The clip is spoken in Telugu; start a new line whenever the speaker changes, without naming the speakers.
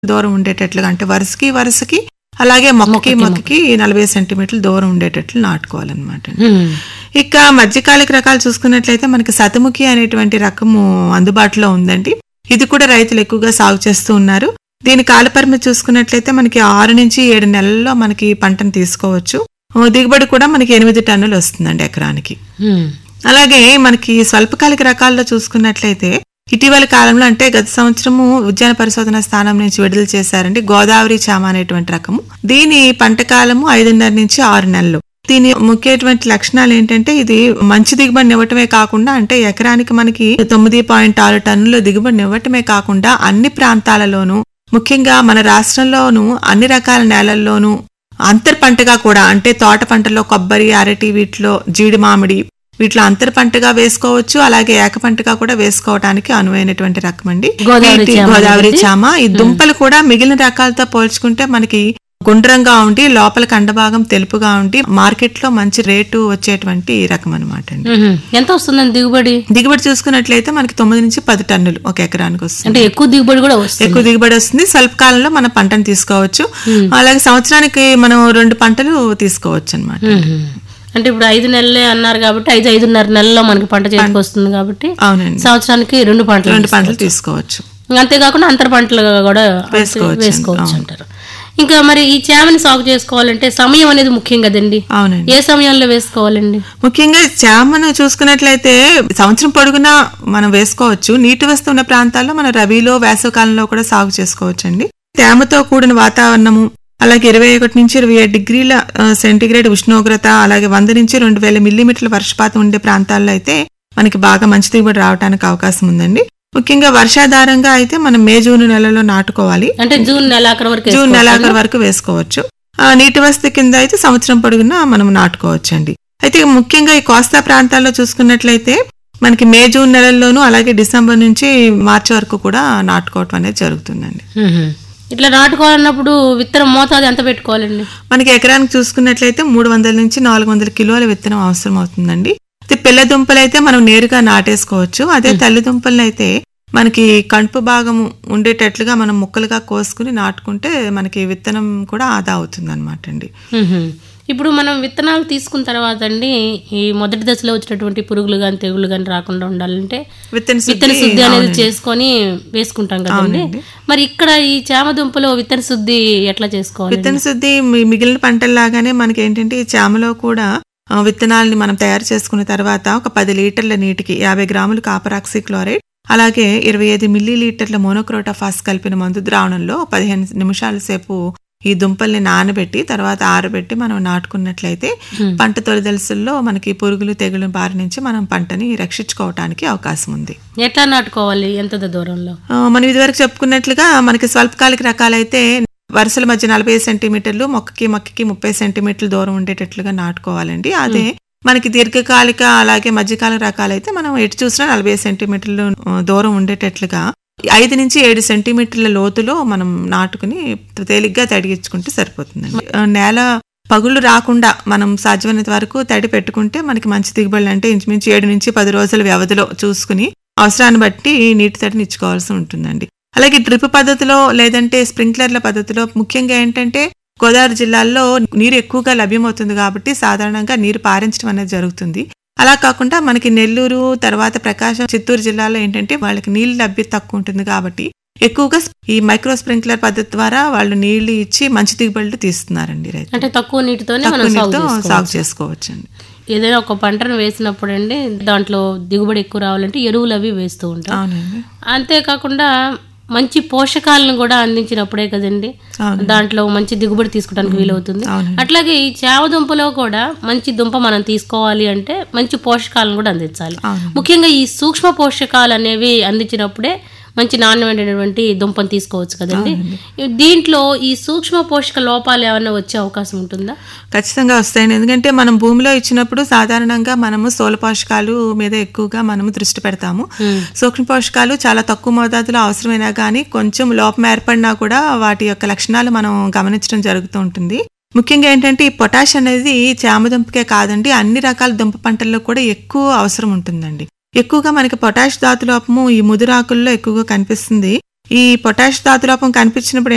దూరం ఉండేటట్లుగా అంటే వరుసకి వరుసకి అలాగే మొక్కకి మొక్కకి నలభై సెంటీమీటర్ల దూరం ఉండేటట్లు నాటుకోవాలన్నమాట
ఉమ్.
ఇక మధ్యకాలిక రకాలు చూసుకున్నట్లయితే మనకి సతముఖి అనేటువంటి రకము అందుబాటులో ఉందండి ఇది కూడా రైతులు ఎక్కువగా సాగు చేస్తూ ఉన్నారు దీని కాలపరిమితి చూసుకున్నట్లయితే మనకి ఆరు నుంచి ఏడు నెలల్లో మనకి పంటను తీసుకోవచ్చు ఆ, దిగుబడి కూడా మనకి ఎనిమిది టన్నులు వస్తుందండి ఎకరానికి
ఉమ్.
అలాగే మనకి స్వల్పకాలిక రకాల్లో చూసుకున్నట్లయితే ఇటీవల కాలంలో అంటే గత సంవత్సరము ఉద్యాన పరిశోధన స్థానం నుంచి విడుదల చేశారండి గోదావరి చామ అనేటువంటి రకము దీని పంట కాలము ఐదున్నర నుంచి ఆరు నెలలు దీని ముఖ్యటువంటి లక్షణాలు ఏంటంటే ఇది మంచి దిగుబడిని ఇవ్వటమే కాకుండా అంటే ఎకరానికి మనకి తొమ్మిది పాయింట్ ఆరు టన్నుల దిగుబడిని ఇవ్వటమే కాకుండా అన్ని ప్రాంతాలలోనూ ముఖ్యంగా మన రాష్ట్రంలోనూ అన్ని రకాల నేలల్లోనూ అంతర్ పంటగా కూడా అంటే తోట పంటలో కొబ్బరి అరటి వీటిలో జీడి మామిడి వీటిలో అంతర్ పంటగా వేసుకోవచ్చు అలాగే ఏక పంటగా కూడా వేసుకోవడానికి అనువైనటువంటి రకం అండి
గోదావరి
వీటి-
చామ
గోదావరి
అనేది?
చామ ఈ దుంపలు కూడా మిగిలిన రకాలతో పోల్చుకుంటే మనకి గుండ్రంగా ఉండి లోపల కండభాగం తెలుపుగా ఉండి మార్కెట్ లో మంచి రేటు వచ్చేటువంటి రకం అనమాట అండి
ఉహుం. ఎంత వస్తుందండి దిగుబడి
దిగుబడి చూసుకున్నట్లయితే మనకి తొమ్మిది నుంచి పది టన్నులు ఒక ఎకరానికి వస్తుంది
అంటే ఎక్కువ దిగుబడి కూడా వస్తుంది
ఎక్కువ దిగుబడి వస్తుంది స్వల్ప కాలంలో మన పంటను తీసుకోవచ్చు అలాగే సంవత్సరానికి మనం రెండు పంటలు తీసుకోవచ్చు అనమాట
ఉహుం. అంటే ఇప్పుడు ఐదు నెలలే అన్నారు కాబట్టి ఐదు ఐదున్నర నెలల్లో మనకి పంట చేతికి వస్తుంది కాబట్టి
అవునండి
సంవత్సరానికి రెండు పంటలు
రెండు పంటలు తీసుకోవచ్చు
ఇంకా అంతేకాకుండా అంతర పంటలు కూడా
వేసుకోవచ్చు.
వేసుకోవచ్చు అంటారు ఇంకా మరి ఈ చేమని సాగు చేసుకోవాలంటే సమయం అనేది ముఖ్యం కదండి
అవునండి
ఏ సమయంలో వేసుకోవాలండి
ముఖ్యంగా చామను చూసుకున్నట్లయితే సంవత్సరం పొడుగునా మనం వేసుకోవచ్చు నీటి వస్తు ఉన్న ప్రాంతాల్లో మనం రబీలో వేసవకాలంలో కూడా సాగు చేసుకోవచ్చు అండి తేమతో కూడిన వాతావరణము అలాగే ఇరవై ఒకటి నుంచి ఇరవై ఏడు డిగ్రీల ఆ, సెంటీగ్రేడ్ ఉష్ణోగ్రత అలాగే వంద నుంచి రెండు వేల మిల్లీమీటర్ల వర్షపాతం ఉండే ప్రాంతాల్లో అయితే మనకి బాగా మంచి దిగుబడి రావడానికి అవకాశం ఉందండి ముఖ్యంగా వర్షాధారంగా అయితే మనం మే జూన్ నెలలో నాటుకోవాలి
అంటే జూన్ నెలాఖరు వరకు
జూన్
వేసుకోవచ్చా?
నెలాఖరు వరకు వేసుకోవచ్చు ఆ, నీటి వసతి కింద అయితే సంవత్సరం పొడుగునా మనం నాటుకోవచ్చు అండి అయితే ముఖ్యంగా ఈ కోస్తా ప్రాంతాల్లో చూసుకున్నట్లయితే మనకి మే జూన్ నెలల్లోనూ అలాగే డిసెంబర్ నుంచి మార్చి వరకు కూడా నాటుకోవటం అనేది జరుగుతుందండి
ఉహుం. ఇట్లా నాటుకోవాలన్నప్పుడు విత్తనం మోతాదు ఎంత పెట్టుకోవాలండి
మనకి ఎకరానికి చూసుకున్నట్లయితే మూడు వందల నుంచి నాలుగు వందల కిలోల విత్తనం అవసరం అవుతుందండి అయితే పిల్ల దుంపలు అయితే మనం నేరుగా నాటేసుకోవచ్చు అదే తల్లి దుంపలను అయితే మనకి కణుపు భాగము ఉండేటట్లుగా మనం ముక్కలుగా కోసుకుని నాటుకుంటే మనకి విత్తనం కూడా ఆదా అవుతుంది అనమాట అండి
ఉహుం. ఇప్పుడు మనం విత్తనాలు తీసుకున్న తర్వాత అండి ఈ మొదటి దశలో వచ్చినటువంటి పురుగులు కానీ తెగులు కానీ రాకుండా ఉండాలంటే
విత్తన
విత్తన
శుద్ధి
శుద్ధి అనేది చేసుకొని వేసుకుంటాం కదండి
అవునండి.
మరి ఇక్కడ ఈ చామ దుంపలో విత్తన శుద్ధి ఎట్లా చేసుకోవాలి
విత్తన శుద్ధి మి- మిగిలిన పంటల్లాగానే మనకి ఏంటంటే ఈ చామలో కూడా ఆ, విత్తనాలని మనం తయారు చేసుకున్న తర్వాత ఒక పది లీటర్ల నీటికి యాభై గ్రాములు కాపరాక్సి క్లోరైడ్ అలాగే ఇరవై ఐదు మిల్లీ లీటర్ల మోనోక్రోటాఫాస్ కలిపిన మందు ద్రావణంలో పదిహేను నిమిషాల సేపు ఈ దుంపల్ని నానబెట్టి తర్వాత ఆరబెట్టి మనం నాటుకున్నట్లయితే
Hmm.
పంట తొలిదలసుల్లో మనకి పురుగులు తెగులు బారి నుంచి మనం పంటని రక్షించుకోవటానికి అవకాశం ఉంది
ఎట్లా నాటుకోవాలి ఎంత దూరంలో
ఆ, మనం ఇదివరకు చెప్పుకున్నట్లుగా మనకి స్వల్పకాలిక రకాలైతే వరుసల మధ్య నలభై సెంటీమీటర్లు మొక్కకి మొక్కకి ముప్పై సెంటీమీటర్ల దూరం ఉండేటట్లుగా నాటుకోవాలండి అదే మనకి దీర్ఘకాలిక అలాగే మధ్యకాలిక రకాలైతే మనం ఎటు చూసినా నలభై సెంటీమీటర్లు ఆ, దూరం ఉండేటట్లుగా ఐదు నుంచి ఏడు సెంటీమీటర్ల లోతులో మనం నాటుకుని తేలిగ్గా తడిగించుకుంటే సరిపోతుందండి ఆ, నేల పగుళ్ళు రాకుండా మనం సాధ్యమైనంత వరకు తడి పెట్టుకుంటే మనకి మంచి దిగుబడులు అంటే ఇంచుమించు ఏడు నుంచి పది రోజుల వ్యవధిలో చూసుకుని అవసరాన్ని బట్టి నీటి తడిని ఇచ్చుకోవాల్సి ఉంటుందండి అలాగే డ్రిప్ పద్ధతిలో లేదంటే స్ప్రింక్లర్ల పద్ధతిలో ముఖ్యంగా ఏంటంటే గోదావరి జిల్లాల్లో నీరు ఎక్కువగా లభ్యమవుతుంది కాబట్టి సాధారణంగా నీరు పారించడం అనేది జరుగుతుంది అలా కాకుండా మనకి నెల్లూరు తర్వాత ప్రకాశం చిత్తూరు జిల్లాలో ఏంటంటే వాళ్ళకి నీళ్ళు లభ్యత తక్కువ ఉంటుంది కాబట్టి ఎక్కువగా ఈ మైక్రో స్ప్రింక్లర్ పద్ధతి ద్వారా వాళ్ళు నీళ్లు ఇచ్చి మంచి దిగుబడులు తీస్తున్నారండి రైతు
అంటే తక్కువ నీటితోనే
తక్కువ
మనం సాగు
నీటితో
చేసుకోవాలి.
సాగు చేసుకోవచ్చండి
ఏదైనా ఒక పంటను వేసినప్పుడు అండి దాంట్లో దిగుబడి ఎక్కువ రావాలంటే ఎరువులు అవి వేస్తూ ఉంటాం
అవునండి
అంతేకాకుండా మంచి పోషకాలను కూడా అందించినప్పుడే కదండి
అవును.
దాంట్లో మంచి దిగుబడి తీసుకోవడానికి వీలవుతుంది
అవునండి.
అట్లాగే ఈ చామ దుంపలో కూడా మంచి దుంప మనం తీసుకోవాలి అంటే మంచి పోషకాలను కూడా అందించాలి
అవును.
ముఖ్యంగా ఈ సూక్ష్మ పోషకాలు అనేవి అందించినప్పుడే మంచి నాణ్యమైనటువంటి దుంపను తీసుకోవచ్చు కదండి దీంట్లో ఈ సూక్ష్మ పోషక లోపాలు ఏమైనా వచ్చే అవకాశం ఉంటుందా
ఖచ్చితంగా వస్తాయండి ఎందుకంటే మనం భూమిలో ఇచ్చినప్పుడు సాధారణంగా మనము స్థూల పోషకాలు మీద ఎక్కువగా మనము దృష్టి పెడతాము సూక్ష్మ పోషకాలు చాలా తక్కువ మోతాదులో అవసరమైనా కానీ కొంచెం లోపం ఏర్పడినా కూడా వాటి యొక్క లక్షణాలు మనం గమనించడం జరుగుతూ ఉంటుంది ముఖ్యంగా ఏంటంటే ఈ పొటాష్ అనేది చామదుంపకే కాదండి అన్ని రకాల దుంప పంటల్లో కూడా ఎక్కువ అవసరం ఉంటుందండి ఎక్కువగా మనకి పొటాష్ ధాతు లోపము ఈ ముదురాకుల్లో ఎక్కువగా కనిపిస్తుంది ఈ పొటాష్ ధాతు లోపం కనిపించినప్పుడు